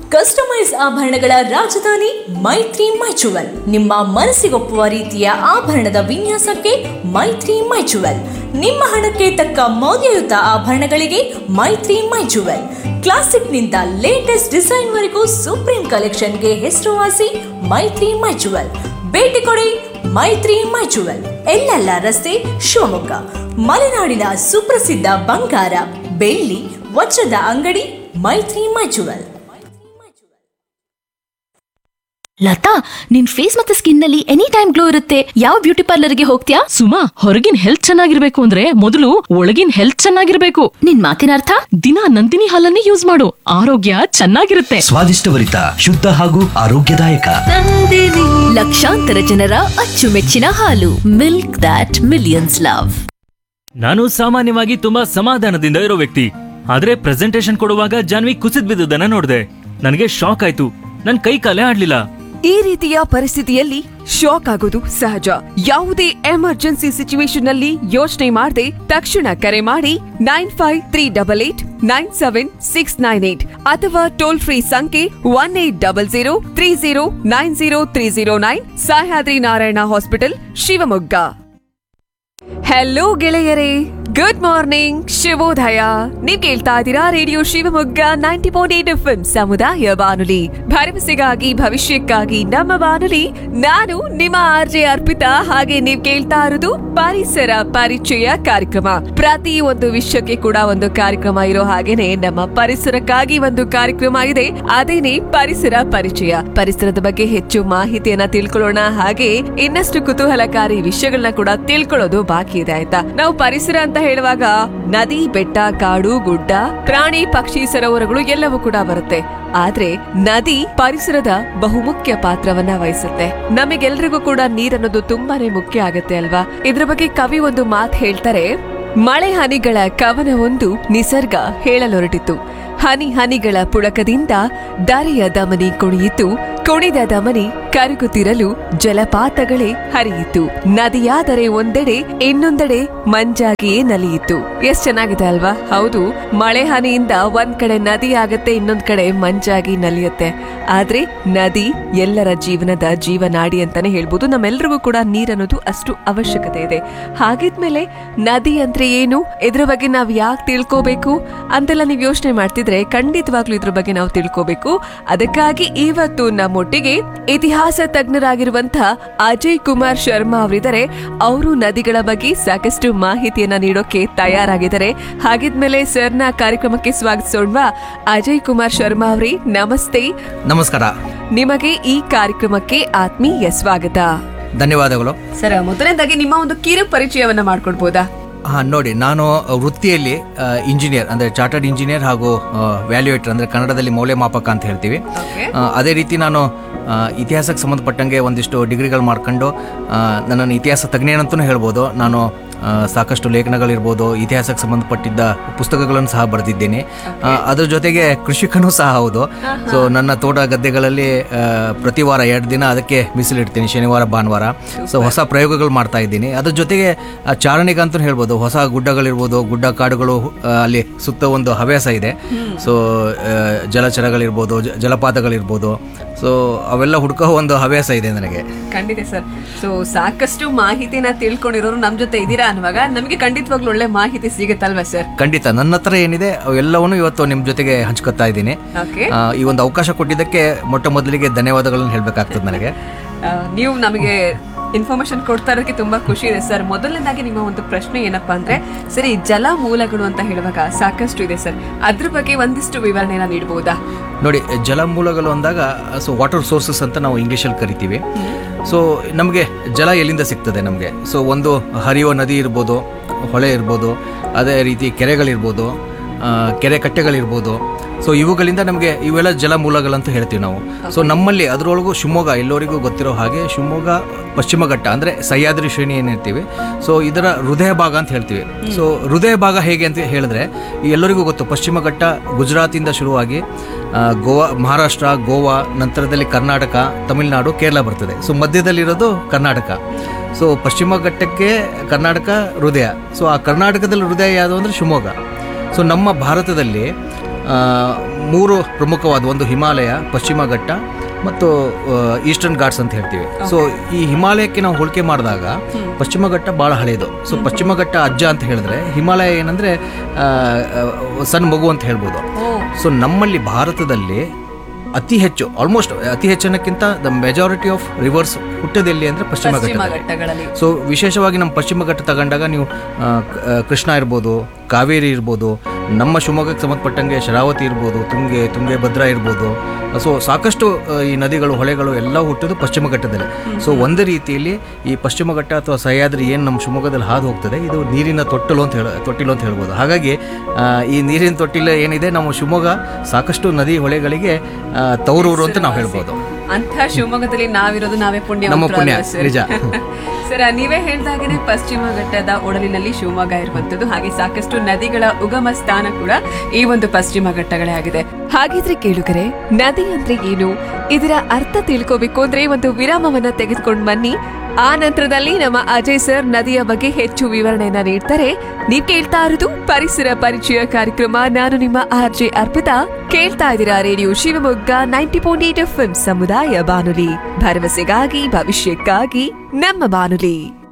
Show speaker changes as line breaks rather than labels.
Customise ಆಭರಣಗಳ ರಾಜಧಾನಿ ಮೈತ್ರಿ ಮೈಚುವಲ್ ನಿಮ್ಮ ಮನಸ್ಸಿಗೊಪ್ಪುವ ರೀತಿಯ ಆಭರಣದ ವಿನ್ಯಾಸಕ್ಕೆ ಮೈತ್ರಿ ಮೈಚುವಲ್ ನಿಮ್ಮ ಹಣಕ್ಕೆ ತಕ್ಕ ಮೌಲ್ಯಯುತ ಆಭರಣಗಳಿಗೆ ಮೈತ್ರಿ ಮೈಚುವಲ್ ಕ್ಲಾಸಿಕ್ನಿಂದ ಲೇಟೆಸ್ಟ್ ಡಿಸೈನ್ವರೆಗೂ ಸುಪ್ರೀಂ ಕಲೆಕ್ಷನ್ಗೆ ಹೆಸರುವಾಸಿ ಮೈತ್ರಿ ಮೈಚುವಲ್ ಭೇಟಿ ಕೊಡಿ ಮೈತ್ರಿ ಮೈಚುವಲ್ ಎಲ್ಲೆಲ್ಲ ರಸ್ತೆ ಶಿವಮೊಗ್ಗ ಮಲೆನಾಡಿನ ಸುಪ್ರಸಿದ್ಧ ಬಂಗಾರ ಬೆಳ್ಳಿ ವಜ್ರದ ಅಂಗಡಿ ಮೈತ್ರಿ ಮೈಚುವಲ್
ಲತಾ ನಿನ್ ಫೇಸ್ ಮತ್ತೆ ಸ್ಕಿನ್ ನಲ್ಲಿ ಎನಿ ಟೈಮ್ ಗ್ಲೋ ಇರುತ್ತೆ ಯಾವ ಬ್ಯೂಟಿ ಪಾರ್ಲರ್ಗೆ ಹೋಗ್ತೀಯಾ
ಸುಮಾ ಹೊರಗಿನ ಹೆಲ್ತ್ ಚೆನ್ನಾಗಿರ್ಬೇಕು ಅಂದ್ರೆ ಮೊದಲು ಒಳಗಿನ ಹೆಲ್ತ್ ಚೆನ್ನಾಗಿರ್ಬೇಕು
ನಿನ್ ಮಾತಿನ ಅರ್ಥ
ದಿನ ನಂದಿನಿ ಹಾಲನ್ನೇ ಯೂಸ್ ಮಾಡು ಆರೋಗ್ಯ ಚೆನ್ನಾಗಿರುತ್ತೆ
ಸ್ವಾದಿಷ್ಟಭರಿತ ಶುದ್ಧ ಹಾಗೂ ಆರೋಗ್ಯದಾಯಕ
ಲಕ್ಷಾಂತರ ಜನರ ಅಚ್ಚುಮೆಚ್ಚಿನ ಹಾಲು ಮಿಲ್ಕ್ ದಾಟ್ ಮಿಲಿಯನ್ಸ್ ಲವ್
ನಾನು ಸಾಮಾನ್ಯವಾಗಿ ತುಂಬಾ ಸಮಾಧಾನದಿಂದ ಇರೋ ವ್ಯಕ್ತಿ ಆದ್ರೆ ಪ್ರೆಸೆಂಟೇಶನ್ ಕೊಡುವಾಗ ಜಾನ್ವಿ ಕುಸಿದ್ ಬಿದ್ದುದನ್ನ ನೋಡಿದೆ ನನಗೆ ಶಾಕ್ ಆಯ್ತು ನನ್ ಕೈ ಕಾಲೇ ಆಡ್ಲಿಲ್ಲ
ಈ ರೀತಿಯ ಪರಿಸ್ಥಿತಿಯಲ್ಲಿ ಶಾಕ್ ಆಗೋದು ಸಹಜ ಯಾವುದೇ ಎಮರ್ಜೆನ್ಸಿ ಸಿಚುವೇಶನ್ ನಲ್ಲಿ ಯೋಚನೆ ಮಾಡದೆ ತಕ್ಷಣ ಕರೆ ಮಾಡಿ nine five three double eight nine seven six nine eight ಅಥವಾ ಟೋಲ್ ಫ್ರೀ ಸಂಖ್ಯೆ one eight double zero three zero nine zero three zero nine Sahyadri Narayana hospital Shivamogga hello ಗೆಳೆಯರೇ ಗುಡ್ ಮಾರ್ನಿಂಗ್ ಶುಭೋದಯ ನೀವ್ ಕೇಳ್ತಾ ಇದ್ದೀರಾ radio Shivamogga ninety point eight F ಸಮುದಾಯ ಬಾನುಲಿ ಭರವಸೆಗಾಗಿ ಭವಿಷ್ಯಕ್ಕಾಗಿ ನಮ್ಮ ಬಾನುಲಿ ನಾನು ನಿಮ್ಮ ಆರ್ಜೆ ಅರ್ಪಿತಾ ಹಾಗೆ ನೀವ್ ಕೇಳ್ತಾ ಇರೋದು ಪರಿಸರ ಪರಿಚಯ ಕಾರ್ಯಕ್ರಮ ಪ್ರತಿ ಒಂದು ವಿಷಯಕ್ಕೆ ಕೂಡ ಒಂದು ಕಾರ್ಯಕ್ರಮ ಇರೋ ಹಾಗೇನೆ ನಮ್ಮ ಪರಿಸರಕ್ಕಾಗಿ ಒಂದು ಕಾರ್ಯಕ್ರಮ ಇದೆ ಅದೇನೆ ಪರಿಸರ ಪರಿಚಯ ಪರಿಸರದ ಬಗ್ಗೆ ಹೆಚ್ಚು ಮಾಹಿತಿಯನ್ನ ತಿಳ್ಕೊಳ್ಳೋಣ ಹಾಗೆ ಇನ್ನಷ್ಟು ಕುತೂಹಲಕಾರಿ ವಿಷಯಗಳನ್ನ ಕೂಡ ತಿಳ್ಕೊಳ್ಳೋದು ಬಾಕಿ ಇದೆ ಆಯ್ತಾ ನಾವು ಪರಿಸರ ಅಂತ ಹೇಳುವಾಗ ನದಿ ಬೆಟ್ಟ ಕಾಡು ಗುಡ್ಡ ಪ್ರಾಣಿ ಪಕ್ಷಿ ಸರೋವರಗಳು ಎಲ್ಲವೂ ಕೂಡ ಬರುತ್ತೆ ಆದ್ರೆ ನದಿ ಪರಿಸರದ ಬಹುಮುಖ್ಯ ಪಾತ್ರವನ್ನ ವಹಿಸುತ್ತೆ ನಮಗೆಲ್ರಿಗೂ ಕೂಡ ನೀರನ್ನೋದು ತುಂಬಾನೇ ಮುಖ್ಯ ಆಗತ್ತೆ ಅಲ್ವಾ ಇದ್ರ ಬಗ್ಗೆ ಕವಿ ಒಂದು ಮಾತು ಹೇಳ್ತಾರೆ ಮಳೆ ಹನಿಗಳ ಕವನವೊಂದು ನಿಸರ್ಗ ಹೇಳಲೊರಟಿತು ಹನಿ ಹನಿಗಳ ಪುಳಕದಿಂದ ದಾರಿಯ ದಮನಿ ಕುಣಿಯಿತು ಕುಣಿದ ದಮನಿ ಕರಗುತ್ತಿರಲು ಜಲಪಾತಗಳೇ ಹರಿಯಿತು ನದಿಯಾದರೆ ಒಂದೆಡೆ ಇನ್ನೊಂದೆಡೆ ಮಂಜಾಗಿಯೇ ನಲಿಯಿತು ಎಷ್ಟ್ ಚೆನ್ನಾಗಿದೆ ಅಲ್ವಾ ಹೌದು ಮಳೆ ಹನಿಯಿಂದ ಒಂದ್ ಕಡೆ ನದಿ ಆಗತ್ತೆ ಇನ್ನೊಂದ್ ಕಡೆ ಮಂಜಾಗಿ ನಲಿಯುತ್ತೆ ಆದ್ರೆ ನದಿ ಎಲ್ಲರ ಜೀವನದ ಜೀವನಾಡಿ ಅಂತಾನೆ ಹೇಳ್ಬೋದು ನಮ್ಮೆಲ್ರಿಗೂ ಕೂಡ ನೀರನ್ನೋದು ಅಷ್ಟು ಅವಶ್ಯಕತೆ ಇದೆ ಹಾಗಿದ್ಮೇಲೆ ನದಿ ಅಂದ್ರೆ ಏನು ಇದ್ರ ಬಗ್ಗೆ ನಾವ್ ಯಾಕೆ ತಿಳ್ಕೋಬೇಕು ಅಂತೆಲ್ಲ ನೀವು ಯೋಚನೆ ಮಾಡ್ತಿದ್ರೆ ಖಂಡಿತವಾಗ್ಲೂ ಇದ್ರ ಬಗ್ಗೆ ನಾವು ತಿಳ್ಕೋಬೇಕು ಅದಕ್ಕಾಗಿ ಇವತ್ತು ನಮ್ಮೊಟ್ಟಿಗೆ ಇತಿಹಾಸ ತಜ್ಞರಾಗಿರುವಂತಹ ಅಜಯ್ ಕುಮಾರ್ ಶರ್ಮಾ ಅವರಿದ್ದಾರೆ ಅವರು ನದಿಗಳ ಬಗ್ಗೆ ಸಾಕಷ್ಟು ಮಾಹಿತಿಯನ್ನ ನೀಡೋಕೆ ತಯಾರಾಗಿದ್ದಾರೆ ಹಾಗಿದ್ಮೇಲೆ ಸರ್ನ ಕಾರ್ಯಕ್ರಮಕ್ಕೆ ಸ್ವಾಗತಿಸೋಣವಾ ಅಜಯ್ ಕುಮಾರ್ ಶರ್ಮಾ ಅವರೇ ನಮಸ್ತೆ
ನಮಸ್ಕಾರ
ನಿಮಗೆ ಈ ಕಾರ್ಯಕ್ರಮಕ್ಕೆ ಆತ್ಮೀಯ ಸ್ವಾಗತ
ಧನ್ಯವಾದಗಳು
ಸರ್ ಮೊದಲನೇದಾಗಿ ನಿಮ್ಮ ಒಂದು ಕಿರು ಪರಿಚಯವನ್ನ ಮಾಡ್ಕೊಡ್ಬೋದಾ
ಹಾ ನೋಡಿ ನಾನು ವೃತ್ತಿಯಲ್ಲಿ ಇಂಜಿನಿಯರ್ ಅಂದ್ರೆ ಚಾರ್ಟರ್ಡ್ ಇಂಜಿನಿಯರ್ ಹಾಗೂ ವ್ಯಾಲ್ಯೂಯೇಟರ್ ಅಂದ್ರೆ ಕನ್ನಡದಲ್ಲಿ ಮೌಲ್ಯಮಾಪಕ ಅಂತ ಹೇಳ್ತೀವಿ ಆ, ಅದೇ ರೀತಿ ನಾನು ಆ, ಇತಿಹಾಸಕ್ಕೆ ಸಂಬಂಧಪಟ್ಟಂಗೆ ಒಂದಿಷ್ಟು ಡಿಗ್ರಿಗಳು ಮಾಡ್ಕೊಂಡು ಆ, ನನ್ನನ್ನು ಇತಿಹಾಸ ತಜ್ಞೇನಂತೂ ಹೇಳ್ಬೋದು ನಾನು ಆ, ಸಾಕಷ್ಟು ಲೇಖನಗಳಿರ್ಬೋದು ಇತಿಹಾಸಕ್ಕೆ ಸಂಬಂಧಪಟ್ಟಿದ್ದ ಪುಸ್ತಕಗಳನ್ನು ಸಹ ಬರೆದಿದ್ದೇನೆ ಆ, ಅದ್ರ ಜೊತೆಗೆ ಕೃಷಿಕನೂ ಸಹ ಹೌದು ಸೊ ನನ್ನ ತೋಟ ಗದ್ದೆಗಳಲ್ಲಿ ಆ, ಪ್ರತಿ ವಾರ ಎರಡು ದಿನ ಅದಕ್ಕೆ ಮೀಸಲಿಡ್ತೀನಿ ಶನಿವಾರ ಭಾನುವಾರ ಸೊ ಹೊಸ ಪ್ರಯೋಗಗಳು ಮಾಡ್ತಾ ಇದ್ದೀನಿ ಅದ್ರ ಜೊತೆಗೆ ಆ, ಚಾರಣಿಗಂತೂ ಹೇಳ್ಬೋದು ಹೊಸ ಗುಡ್ಡಗಳಿರ್ಬೋದು ಗುಡ್ಡ ಕಾಡುಗಳು ಆ, ಅಲ್ಲಿ ಸುತ್ತ ಒಂದು ಹವ್ಯಾಸ ಇದೆ ಸೊ ಆ, ಜಲಚರಗಳಿರ್ಬೋದು ಜ- ಜಲಪಾತಗಳಿರ್ಬೋದು ಸೊ ಅವೆಲ್ಲ ಹುಡ್ಕೋ ಒಂದು ಹವ್ಯಾಸ ಇದೆ ನನಗೆ
ಖಂಡಿತ ಸರ್ ಸೊ ಸಾಕಷ್ಟು ಮಾಹಿತಿನ ತಿಳ್ಕೊಂಡಿರೋರು ನಮ್ ಜೊತೆ ಇದ್ದೀರಾ ಅನ್ನುವಾಗ ನಮಗೆ ಖಂಡಿತವಾಗ್ಲೂ ಒಳ್ಳೆ ಮಾಹಿತಿ ಸಿಗುತ್ತಲ್ವಾ ಸರ್
ಖಂಡಿತ ನನ್ನ ಹತ್ರ ಏನಿದೆ ಅವೆಲ್ಲವನ್ನು ಇವತ್ತು ನಿಮ್ಮ ಜೊತೆಗೆ ಹಂಚ್ಕೊತಾ ಇದ್ದೀನಿ
ಓಕೆ
ಆ, ಈ ಒಂದು ಅವಕಾಶ ಕೊಟ್ಟಿದ್ದಕ್ಕೆ ಮೊಟ್ಟ ಮೊದಲಿಗೆ ಧನ್ಯವಾದಗಳನ್ನು ಹೇಳಬೇಕಾಗ್ತದೆ ನನಗೆ
ನೀವು ನಮಗೆ ಇನ್ಫಾರ್ಮೇಶನ್ ಕೊಡ್ತಾ ಇರೋದಕ್ಕೆ ತುಂಬಾ ಖುಷಿ ಇದೆ ಸರ್ ಮೊದಲನೇದಾಗಿ ನಿಮ್ಮ ಒಂದು ಪ್ರಶ್ನೆ ಏನಪ್ಪಾ ಅಂದ್ರೆ ಸರಿ ಜಲ ಮೂಲಗಳು ಅಂತ ಹೇಳುವಾಗ ಸಾಕಷ್ಟು ಇದೆ ಸರ್ ಅದ್ರ ಬಗ್ಗೆ ಒಂದಿಷ್ಟು ವಿವರಣೆನ ನೀಡಬಹುದಾ
ನೋಡಿ ಜಲಮೂಲಗಳು ಅಂದಾಗ ಸೊ ವಾಟರ್ ಸೋರ್ಸಸ್ ಅಂತ ನಾವು ಇಂಗ್ಲೀಷಲ್ಲಿ ಕರಿತೀವಿ ಸೊ ನಮಗೆ ಜಲ ಎಲ್ಲಿಂದ ಸಿಗ್ತದೆ ನಮಗೆ ಸೊ ಒಂದು ಹರಿಯುವ ನದಿ ಇರ್ಬೋದು ಹೊಳೆ ಇರ್ಬೋದು ಅದೇ ರೀತಿ ಕೆರೆಗಳಿರ್ಬೋದು ಆ, ಕೆರೆ ಕಟ್ಟೆಗಳಿರ್ಬೋದು ಸೊ ಇವುಗಳಿಂದ ನಮಗೆ ಇವೆಲ್ಲ ಜಲಮೂಲಗಳಂತ ಹೇಳ್ತೀವಿ ನಾವು ಸೊ ನಮ್ಮಲ್ಲಿ ಅದರೊಳಗೂ ಶಿವಮೊಗ್ಗ ಎಲ್ಲರಿಗೂ ಗೊತ್ತಿರೋ ಹಾಗೆ ಶಿವಮೊಗ್ಗ ಪಶ್ಚಿಮ ಘಟ್ಟ ಅಂದರೆ ಸಹ್ಯಾದ್ರಿ ಶ್ರೇಣಿ ಏನು ಹೇಳ್ತೀವಿ ಸೊ ಇದರ ಹೃದಯ ಭಾಗ ಅಂತ ಹೇಳ್ತೀವಿ ಸೊ ಹೃದಯ ಭಾಗ ಹೇಗೆ ಅಂತ ಹೇಳಿದ್ರೆ ಈ ಎಲ್ಲರಿಗೂ ಗೊತ್ತು ಪಶ್ಚಿಮ ಘಟ್ಟ ಗುಜರಾತಿಂದ ಶುರುವಾಗಿ ಆ, ಗೋವಾ ಮಹಾರಾಷ್ಟ್ರ ಗೋವಾ ನಂತರದಲ್ಲಿ ಕರ್ನಾಟಕ ತಮಿಳುನಾಡು ಕೇರಳ ಬರ್ತದೆ ಸೊ ಮಧ್ಯದಲ್ಲಿರೋದು ಕರ್ನಾಟಕ ಸೊ ಪಶ್ಚಿಮ ಘಟ್ಟಕ್ಕೆ ಕರ್ನಾಟಕ ಹೃದಯ ಸೊ ಆ ಕರ್ನಾಟಕದಲ್ಲಿ ಹೃದಯ ಯಾವುದು ಅಂದರೆ ಶಿವಮೊಗ್ಗ ಸೊ ನಮ್ಮ ಭಾರತದಲ್ಲಿ ಆ, ಮೂರು ಪ್ರಮುಖವಾದ ಒಂದು ಹಿಮಾಲಯ ಪಶ್ಚಿಮ ಘಟ್ಟ ಮತ್ತು ಈಸ್ಟರ್ನ್ ಘಾಟ್ಸ್ ಅಂತ ಹೇಳ್ತೀವಿ ಸೊ ಈ ಹಿಮಾಲಯಕ್ಕೆ ನಾವು ಹೋಲಿಕೆ ಮಾಡಿದಾಗ ಪಶ್ಚಿಮ ಘಟ್ಟ ಭಾಳ ಹಳೆಯದು ಸೊ ಪಶ್ಚಿಮ ಘಟ್ಟ ಅಜ್ಜ ಅಂತ ಹೇಳಿದ್ರೆ ಹಿಮಾಲಯ ಏನಂದ್ರೆ ಆ, ಆ, ಸಣ್ಣ ಮಗು ಅಂತ ಹೇಳ್ಬೋದು ಸೊ ನಮ್ಮಲ್ಲಿ ಭಾರತದಲ್ಲಿ ಅತಿ ಹೆಚ್ಚು ಆಲ್ಮೋಸ್ಟ್ ಅತಿ ಹೆಚ್ಚಿನಕ್ಕಿಂತ ದ ಮೆಜಾರಿಟಿ ಆಫ್ ರಿವರ್ಸ್ ಹುಟ್ಟದೆಲ್ಲಿ ಅಂದ್ರೆ ಪಶ್ಚಿಮ ಘಟ್ಟದಲ್ಲಿ
ಘಟ್ಟಗಳಲ್ಲಿ
ಸೊ ವಿಶೇಷವಾಗಿ ನಮ್ಮ ಪಶ್ಚಿಮ ಘಟ್ಟ ತಗೊಂಡಾಗ ನೀವು ಆ, ಕ- ಆ, ಕೃಷ್ಣ ಇರ್ಬೋದು ಕಾವೇರಿ ಇರ್ಬೋದು ನಮ್ಮ ಶಿವಮೊಗ್ಗಕ್ಕೆ ಸಂಬಂಧಪಟ್ಟಂಗೆ ಶರಾವತಿ ಇರ್ಬೋದು ತುಂಗೆ ತುಂಗೆ ಭದ್ರಾ ಇರ್ಬೋದು ಸೊ ಸಾಕಷ್ಟು ಆ, ಈ ನದಿಗಳು ಹೊಳೆಗಳು ಎಲ್ಲ ಹುಟ್ಟೋದು ಪಶ್ಚಿಮ ಘಟ್ಟದಲ್ಲಿ ಸೊ ಒಂದು ರೀತಿಯಲ್ಲಿ ಈ ಪಶ್ಚಿಮ ಘಟ್ಟ ಅಥವಾ ಸಹ್ಯಾದ್ರಿ ಏನು ನಮ್ಮ ಶಿವಮೊಗ್ಗದಲ್ಲಿ ಹಾದು ಹೋಗ್ತದೆ ಇದು ನೀರಿನ ತೊಟ್ಟಲು ಅಂತ ಹೇಳ ತೊಟ್ಟಿಲು ಅಂತ ಹೇಳ್ಬೋದು ಹಾಗಾಗಿ ಆ, ಈ ನೀರಿನ ತೊಟ್ಟಿಲು ಏನಿದೆ ನಮ್ಮ ಶಿವಮೊಗ್ಗ ಸಾಕಷ್ಟು ನದಿ ಹೊಳೆಗಳಿಗೆ ಆ, ತವರೂರು ಅಂತ ನಾವು ಹೇಳ್ಬೋದು
ಅಂತ ಶಿವಮೊಗ್ಗದಲ್ಲಿ ನಾವಿರೋದು ನಾವೇ ಪುಣ್ಯ
ನಮ್ಮ ಪುಣ್ಯ, ನಿಜ.
ಸರ್ ನೀವೇ ಹೇಳ್ದಾಗೇನೆ ಪಶ್ಚಿಮ ಘಟ್ಟದ ಒಡಲಿನಲ್ಲಿ ಶಿವಮೊಗ್ಗ ಇರುವಂತದ್ದು ಹಾಗೆ ಸಾಕಷ್ಟು ನದಿಗಳ ಉಗಮ ಸ್ಥಾನ ಕೂಡ ಈ ಒಂದು ಪಶ್ಚಿಮ ಘಟ್ಟಗಳೇ ಆಗಿದೆ ಹಾಗಿದ್ರೆ ಕೇಳುಗರೆ ನದಿ ಅಂದ್ರೆ ಏನು ಇದರ ಅರ್ಥ ತಿಳ್ಕೋಬೇಕು ಅಂದ್ರೆ ಒಂದು ವಿರಾಮವನ್ನ ತೆಗೆದುಕೊಂಡು ಬನ್ನಿ ಆ ನಂತರದಲ್ಲಿ ನಮ್ಮ ಅಜಯ್ ಸರ್ ನದಿಯ ಬಗ್ಗೆ ಹೆಚ್ಚು ವಿವರಣೆಯನ್ನ ನೀಡ್ತಾರೆ ನೀವ್ ಕೇಳ್ತಾ ಇರೋದು ಪರಿಸರ ಪರಿಚಯ ಕಾರ್ಯಕ್ರಮ ನಾನು ನಿಮ್ಮ ಆರ್ ಜೆ ಅರ್ಪಿತಾ ಕೇಳ್ತಾ ಇದ್ದೀರಾ radio Shivamogga ninety point eight F ಸಮುದಾಯ ಬಾನುಲಿ ಭರವಸೆಗಾಗಿ ಭವಿಷ್ಯಕ್ಕಾಗಿ ನಮ್ಮ ಬಾನುಲಿ